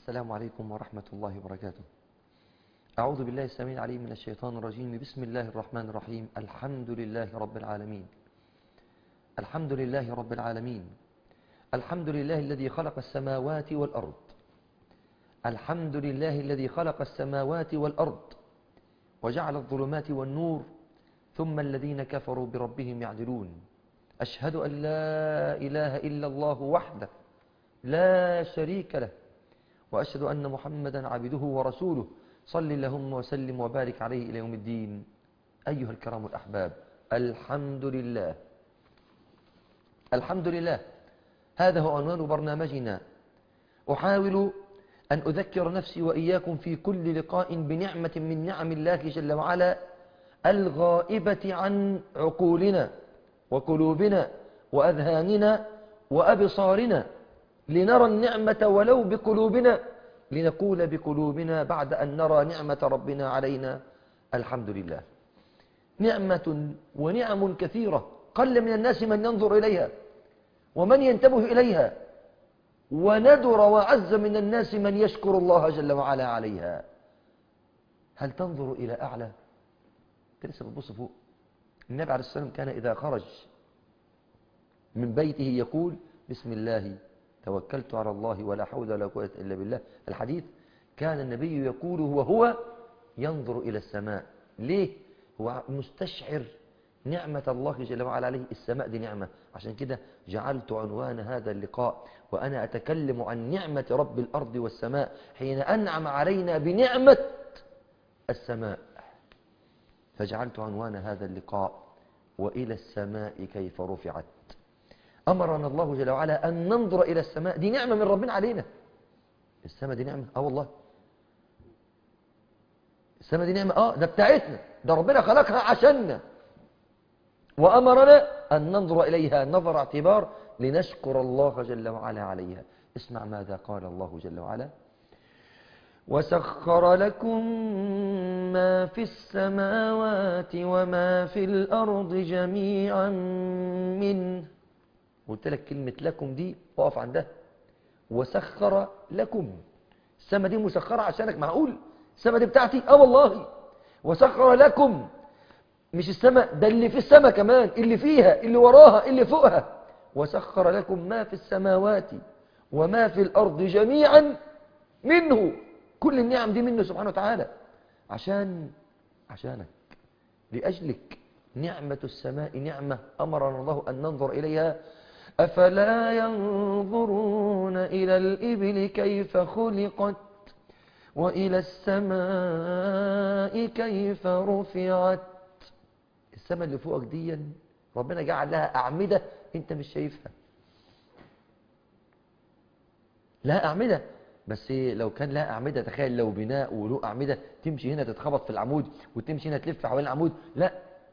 السلام عليكم ورحمة الله وبركاته أعوذ بالله السميع العليم من الشيطان الرجيم بسم الله الرحمن الرحيم الحمد لله رب العالمين الحمد لله رب العالمين الحمد لله الذي خلق السماوات والأرض الحمد لله الذي خلق السماوات والأرض وجعل الظلمات والنور ثم الذين كفروا بربهم يعدلون أشهد أن لا إله إلا الله وحده لا شريك له وأشهد أن محمدا عبده ورسوله صل اللهم وسلم وبارك عليه إلى يوم الدين أيها الكرام الأحباب الحمد لله الحمد لله هذا هو عنوان برنامجنا أحاول أن أذكر نفسي وإياكم في كل لقاء بنعمة من نعم الله جل وعلا الغائبة عن عقولنا وقلوبنا وأذهاننا وأبصارنا لنرى النعمة ولو بقلوبنا لنقول بقلوبنا بعد أن نرى نعمة ربنا علينا الحمد لله نعمة ونعم كثيرة قل من الناس من ينظر إليها ومن ينتبه إليها وندر وعز من الناس من يشكر الله جل وعلا عليها هل تنظر إلى أعلى لسه بتبص فوق النبي عليه الصلاة والسلام كان إذا خرج من بيته يقول بسم الله توكلت على الله ولا حول ولا قوة إلا بالله الحديث كان النبي يقول وهو ينظر إلى السماء ليه هو مستشعر نعمة الله جل وعلا عليه السماء دي نعمة عشان كده جعلت عنوان هذا اللقاء وأنا أتكلم عن نعمة رب الأرض والسماء حين أنعم علينا بنعمة السماء فجعلت عنوان هذا اللقاء وإلى السماء كيف رفعت أمرنا الله جل وعلا أن ننظر إلى السماء دي نعمة من ربنا علينا السماء دي نعمة آه والله السماء دي نعمة آه ده بتاعتنا ده ربنا خلقها عشاننا وأمرنا أن ننظر إليها نظر اعتبار لنشكر الله جل وعلا عليها اسمع ماذا قال الله جل وعلا وسخر لكم ما في السماوات وما في الأرض جميعا منه قلت لك كلمة لكم دي اقف عندها وسخر لكم السماء دي مسخرة عشانك معقول السماء دي بتاعتي اه والله وسخر لكم مش السماء ده اللي في السماء كمان اللي فيها اللي وراها اللي فوقها وسخر لكم ما في السماوات وما في الأرض جميعا منه كل النعم دي منه سبحانه وتعالى عشان عشانك لأجلك نعمة السماء نعمة أمرنا الله أن ننظر إليها أفلا ينظرون إلى الإبل كيف خلقت وإلى السماء كيف رفعت السماء اللي فوقك دي ربنا جعل لها أعمدة أنت مش شايفها لها أعمدة بس لو كان لها أعمدة تخيل لو بناء وله أعمدة تمشي هنا تتخبط في العمود وتمشي هنا تلف حوالين العمود لا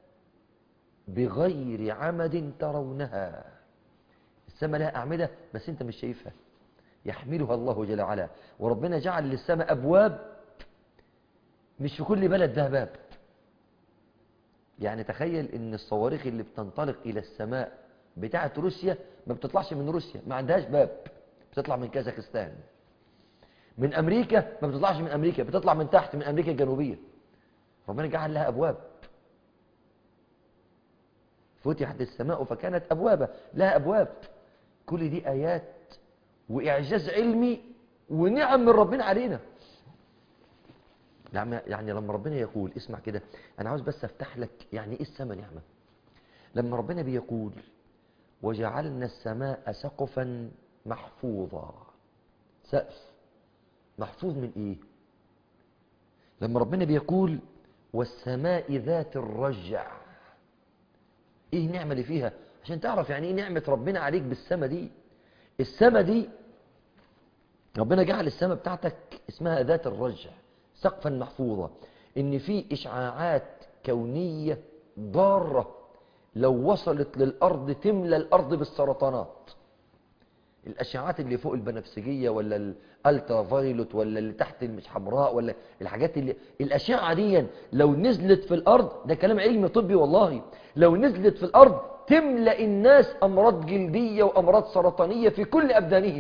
بغير عمد ترونها السماء لها أعمدة بس أنت مش شايفها يحملها الله جل وعلا وربنا جعل للسماء أبواب مش في كل بلد ده باب يعني تخيل ان الصواريخ اللي بتنطلق الى السماء بتاعه روسيا ما بتطلعش من روسيا ما عندهاش باب بتطلع من كازاخستان من امريكا ما بتطلعش من امريكا بتطلع من تحت من امريكا الجنوبيه ربنا جعل لها ابواب فتحت السماء فكانت ابوابا لها ابواب كل دي ايات واعجاز علمي ونعم من ربنا علينا يعني لما ربنا يقول اسمع كده انا عاوز بس افتح لك يعني ايه السماء نعمه لما ربنا بيقول وجعلنا السماء سقفا محفوظا سقف محفوظ من ايه لما ربنا بيقول والسماء ذات الرجع ايه النعمه اللي فيها عشان تعرف يعني ايه نعمه ربنا عليك بالسماء دي السماء دي ربنا جعل السماء بتاعتك اسمها ذات الرجع سقفا محفوظا ان في اشعاعات كونية ضارة لو وصلت للارض تملى الارض بالسرطانات الاشعاعات اللي فوق البنفسجية ولا الالترا فايلوت ولا اللي تحت مش حمراء ولا الحاجات اللي الاشعة دي لو نزلت في الارض ده كلام علمي طبي والله لو نزلت في الارض تملأ الناس امراض جلدية وامراض سرطانية في كل ابدانهم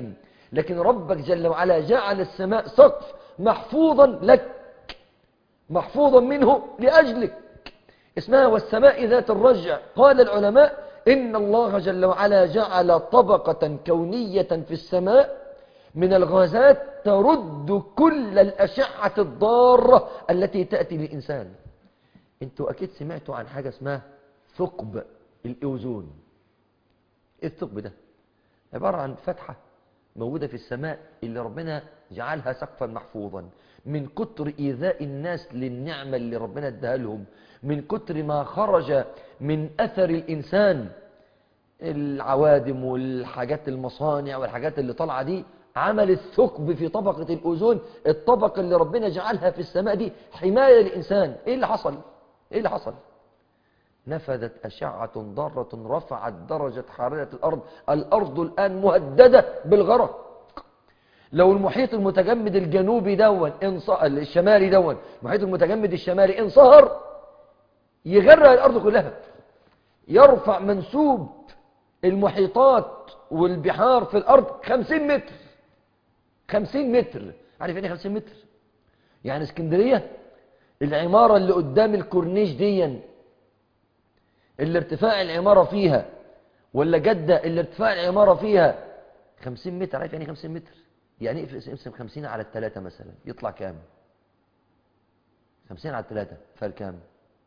لكن ربك جل وعلا جعل السماء سقف محفوظا لك محفوظا منه لأجلك اسمها والسماء ذات الرجع قال العلماء إن الله جل وعلا جعل طبقة كونية في السماء من الغازات ترد كل الأشعة الضارة التي تأتي للإنسان انتوا أكيد سمعتوا عن حاجة اسمها ثقب الأوزون ايه الثقب ده عبارة عن فتحة موجودة في السماء اللي ربنا جعلها سقفا محفوظا من كتر إيذاء الناس للنعمة اللي ربنا اداها لهم من كتر ما خرج من أثر الإنسان العوادم والحاجات المصانع والحاجات اللي طالعة دي عمل الثقب في طبقة الأوزون الطبقة اللي ربنا جعلها في السماء دي حماية للإنسان إيه اللي حصل؟ إيه اللي حصل؟ نفذت أشعة ضارة رفعت درجة حرارة الأرض الأرض الآن مهددة بالغرق لو المحيط المتجمد الجنوبي دون انص... الشمالي دون المحيط المتجمد الشمالي انصهر يغرق الأرض كلها يرفع منسوب المحيطات والبحار في الأرض خمسين متر خمسين متر عارف يعني خمسين متر يعني اسكندرية العمارة اللي قدام الكورنيش دي اللي ارتفاع العمارة فيها ولا جدة اللي ارتفاع العمارة فيها خمسين متر عارف يعني خمسين متر يعني اقسم خمسين على التلاتة مثلا يطلع كام خمسين على التلاتة فرق كام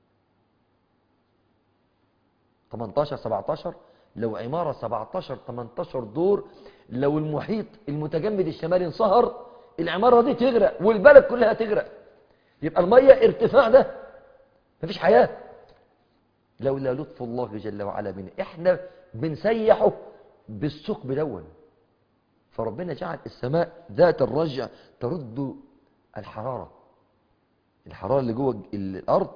18 17 لو عمارة 17 18 دور لو المحيط المتجمد الشمالي انصهر العمارة دي تغرق والبلد كلها تغرق يبقى المية ارتفاع ده مفيش حياة لولا لطف الله جل وعلا بنا احنا بنسيحه بالثقب دون فربنا جعل السماء ذات الرجع ترد الحرارة الحرارة اللي جوه الأرض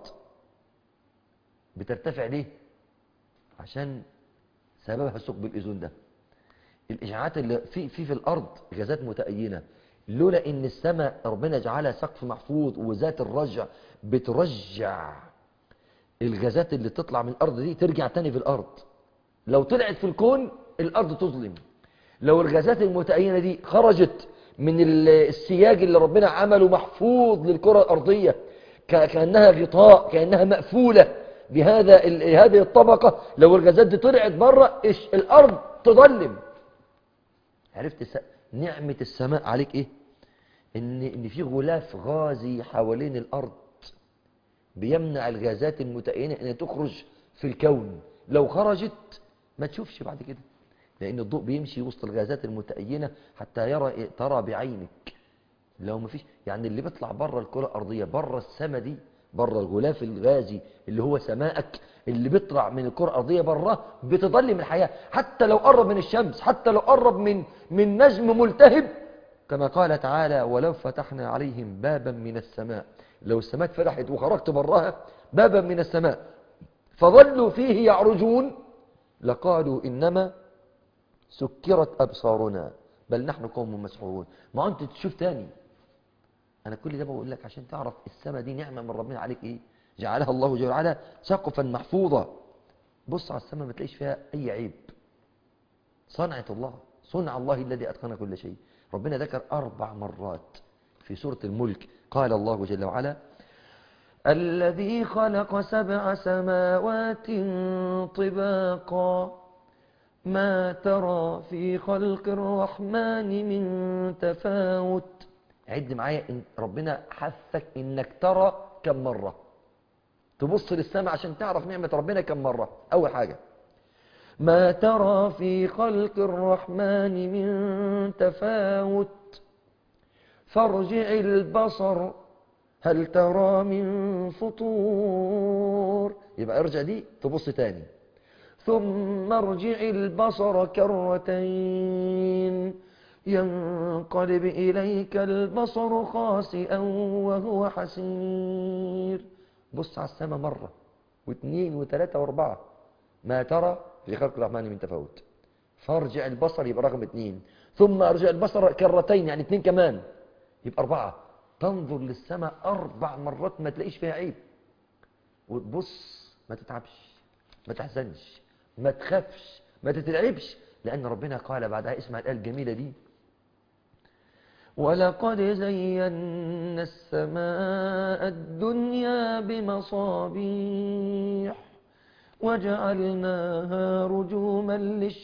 بترتفع ليه عشان سببها ثقب الأوزون ده الإشعاعات اللي في في في الأرض غازات متأينة لولا إن السماء ربنا جعلها سقف محفوظ وذات الرجع بترجع الغازات اللي تطلع من الأرض دي ترجع تاني في الأرض لو طلعت في الكون الأرض تظلم لو الغازات المتأينة دي خرجت من السياج اللي ربنا عمله محفوظ للكرة الأرضية كأنها غطاء كأنها مقفولة بهذا هذه الطبقة لو الغازات دي طلعت بره الأرض تظلم عرفت نعمة السماء عليك ايه ان ان في غلاف غازي حوالين الارض بيمنع الغازات المتأينة ان تخرج في الكون لو خرجت ما تشوفش بعد كده لان الضوء بيمشي وسط الغازات المتأينة حتى يرى ترى بعينك لو ما فيش يعني اللي بيطلع بره الكرة الارضية بره السماء دي بره الغلاف الغازي اللي هو سماءك اللي بيطلع من الكرة الأرضية بره بتظلم الحياة حتى لو قرب من الشمس حتى لو قرب من من نجم ملتهب كما قال تعالى ولو فتحنا عليهم بابا من السماء لو السماء فتحت وخرجت براها بابا من السماء فظلوا فيه يعرجون لقالوا إنما سكرت أبصارنا بل نحن قوم مسحورون ما أنت تشوف تاني أنا كل ده بقول لك عشان تعرف السماء دي نعمة من ربنا عليك إيه جعلها الله جل وعلا سقفا محفوظا بص على السماء ما تلاقيش فيها أي عيب صنعة الله صنع الله الذي أتقن كل شيء ربنا ذكر أربع مرات في سورة الملك قال الله جل وعلا الذي خلق سبع سماوات طباقا ما ترى في خلق الرحمن من تفاوت عد معايا إن ربنا حثك انك ترى كم مرة تبص للسماء عشان تعرف نعمة ربنا كم مرة اول حاجة ما ترى في خلق الرحمن من تفاوت فارجع البصر هل ترى من فطور يبقى ارجع دي تبص تاني ثم ارجع البصر كرتين ينقلب إليك البصر خاسئا وهو حسير بص على السماء مرة واثنين وثلاثة واربعة ما ترى في خلق الرحمن من تفاوت فارجع البصر يبقى رقم اثنين ثم ارجع البصر كرتين يعني اثنين كمان يبقى أربعة تنظر للسماء أربع مرات ما تلاقيش فيها عيب وتبص ما تتعبش ما تحزنش ما تخافش ما تترعبش لأن ربنا قال بعدها اسمع الآية الجميلة دي ولقد زينا السماء الدنيا بمصابيح وجعلناها رجوما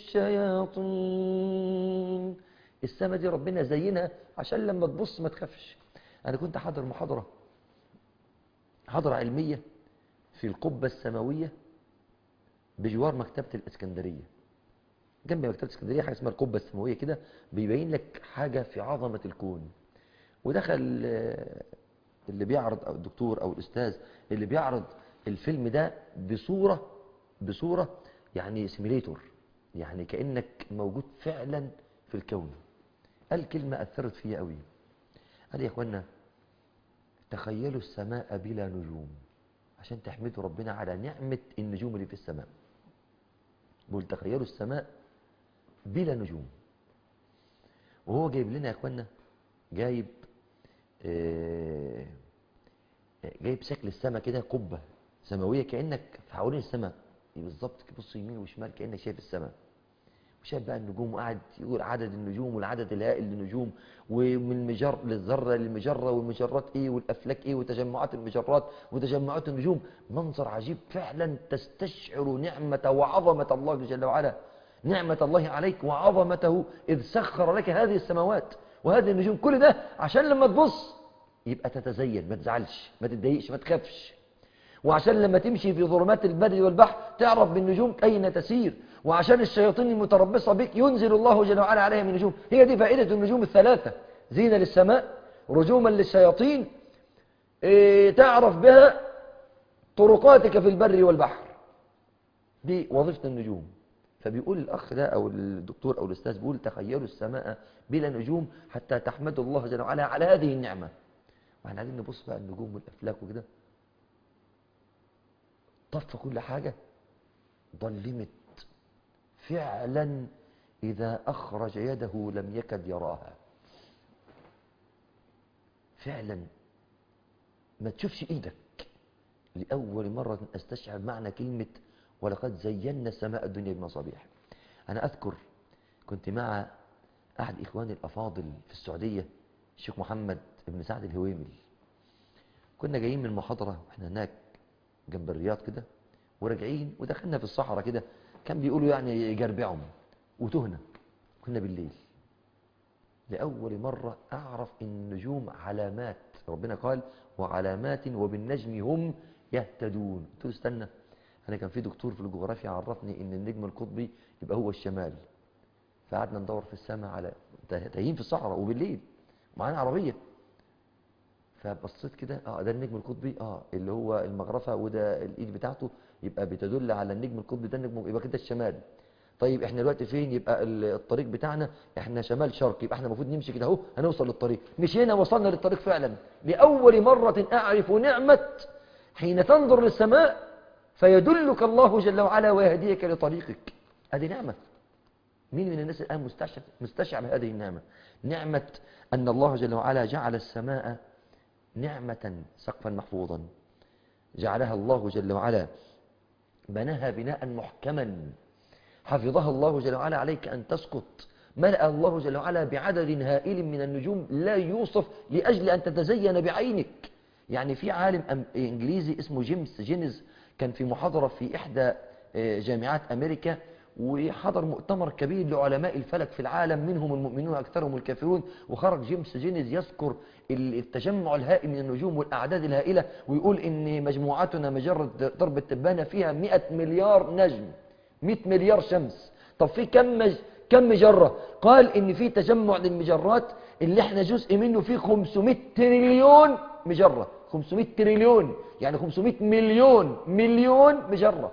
للشياطين السماء دي ربنا زينها عشان لما تبص ما تخافش أنا كنت حاضر محاضرة محاضرة علمية في القبة السماوية بجوار مكتبة الإسكندرية جنب مكتبة الإسكندرية حاجة اسمها القبة السماوية كده بيبين لك حاجة في عظمة الكون ودخل آه، اللي بيعرض أو الدكتور أو الأستاذ اللي بيعرض الفيلم ده بصورة بصورة يعني سيميليتور يعني كأنك موجود فعلا في الكون قال كلمة أثرت فيا قوي قال يا أخوانا تخيلوا السماء بلا نجوم عشان تحمدوا ربنا على نعمة النجوم اللي في السماء بقول تخيلوا السماء بلا نجوم وهو جايب لنا يا اخوانا جايب آه، جايب شكل السماء كده قبة سماوية كأنك في حوالين السماء بالظبط بص يمين وشمال كأنك شايف السماء وشايف بقى النجوم وقاعد يقول عدد النجوم والعدد الهائل للنجوم ومن المجر للذرة للمجرة والمجرات ايه والافلاك ايه وتجمعات المجرات وتجمعات النجوم منظر عجيب فعلا تستشعر نعمة وعظمة الله جل وعلا نعمة الله عليك وعظمته إذ سخر لك هذه السماوات وهذه النجوم كل ده عشان لما تبص يبقى تتزين ما تزعلش ما تتضايقش ما تخافش وعشان لما تمشي في ظلمات البر والبحر تعرف بالنجوم أين تسير وعشان الشياطين المتربصة بك ينزل الله جل وعلا عليها من نجوم هي دي فائدة النجوم الثلاثة زينة للسماء رجوما للشياطين إيه تعرف بها طرقاتك في البر والبحر دي وظيفة النجوم فبيقول الأخ ده أو الدكتور أو الأستاذ بيقول تخيلوا السماء بلا نجوم حتى تحمدوا الله جل وعلا على هذه النعمة واحنا عايزين نبص بقى النجوم والأفلاك وكده طف كل حاجة ظلمت فعلا إذا أخرج يده لم يكد يراها فعلا ما تشوفش إيدك لأول مرة أستشعر معنى كلمة ولقد زينا سماء الدنيا بمصابيح أنا أذكر كنت مع أحد إخواني الأفاضل في السعودية الشيخ محمد بن سعد الهويمل كنا جايين من محاضرة واحنا هناك جنب الرياض كده وراجعين ودخلنا في الصحراء كده كان بيقولوا يعني يجربعهم وتهنا كنا بالليل لأول مرة أعرف إن النجوم علامات ربنا قال وعلامات وبالنجم هم يهتدون قلت له استنى أنا كان في دكتور في الجغرافيا عرفني إن النجم القطبي يبقى هو الشمال فقعدنا ندور في السماء على تايهين في الصحراء وبالليل ومعانا عربية فبصيت كده اه ده النجم القطبي اه اللي هو المغرفة وده الايد بتاعته يبقى بتدل على النجم القطبي ده النجم يبقى كده الشمال طيب احنا دلوقتي فين يبقى الطريق بتاعنا احنا شمال شرق يبقى احنا المفروض نمشي كده اهو هنوصل للطريق مشينا وصلنا للطريق فعلا لأول مرة أعرف نعمة حين تنظر للسماء فيدلك الله جل وعلا ويهديك لطريقك هذه نعمة مين من الناس الآن مستشعر, مستشعر هذه النعمة نعمة أن الله جل وعلا جعل السماء نعمة سقفا محفوظا جعلها الله جل وعلا بناها بناء محكما حفظها الله جل وعلا عليك أن تسقط ملأ الله جل وعلا بعدد هائل من النجوم لا يوصف لأجل أن تتزين بعينك يعني في عالم إنجليزي اسمه جيمس جينيز كان في محاضرة في إحدى جامعات أمريكا وحضر مؤتمر كبير لعلماء الفلك في العالم منهم المؤمنون أكثرهم الكافرون وخرج جيمس جينيز يذكر التجمع الهائل من النجوم والأعداد الهائلة ويقول إن مجموعتنا مجرة ضرب التبانة فيها 100 مليار نجم 100 مليار شمس طب في كم مج... كم مجرة قال إن في تجمع للمجرات اللي احنا جزء منه فيه 500 تريليون مجرة 500 تريليون يعني 500 مليون مليون مجرة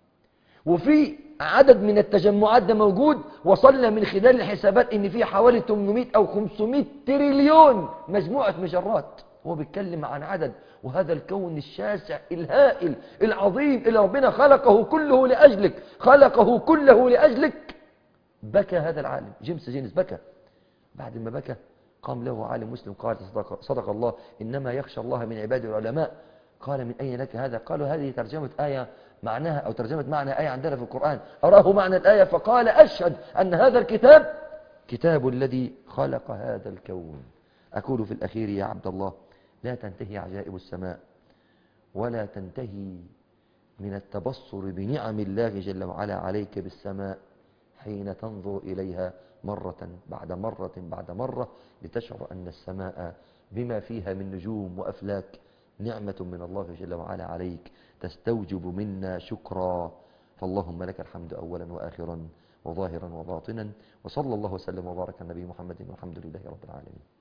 وفي عدد من التجمعات ده موجود وصلنا من خلال الحسابات ان في حوالي 800 او 500 تريليون مجموعة مجرات هو بيتكلم عن عدد وهذا الكون الشاسع الهائل العظيم اللي ربنا خلقه كله لأجلك خلقه كله لأجلك بكى هذا العالم جيمس جينيس بكى بعد ما بكى قام له عالم مسلم قال صدق, صدق الله إنما يخشى الله من عباده العلماء قال من أين لك هذا قالوا هذه ترجمة آية معناها أو ترجمة معنى آية عندنا في القرآن أراه معنى الآية فقال أشهد أن هذا الكتاب كتاب الذي خلق هذا الكون أقول في الأخير يا عبد الله لا تنتهي عجائب السماء ولا تنتهي من التبصر بنعم الله جل وعلا عليك بالسماء حين تنظر إليها مرة بعد مرة بعد مرة لتشعر أن السماء بما فيها من نجوم وأفلاك نعمة من الله جل وعلا عليك تستوجب منا شكرا فاللهم لك الحمد أولا وآخرا وظاهرا وباطنا وصلى الله وسلم وبارك على النبي محمد والحمد لله رب العالمين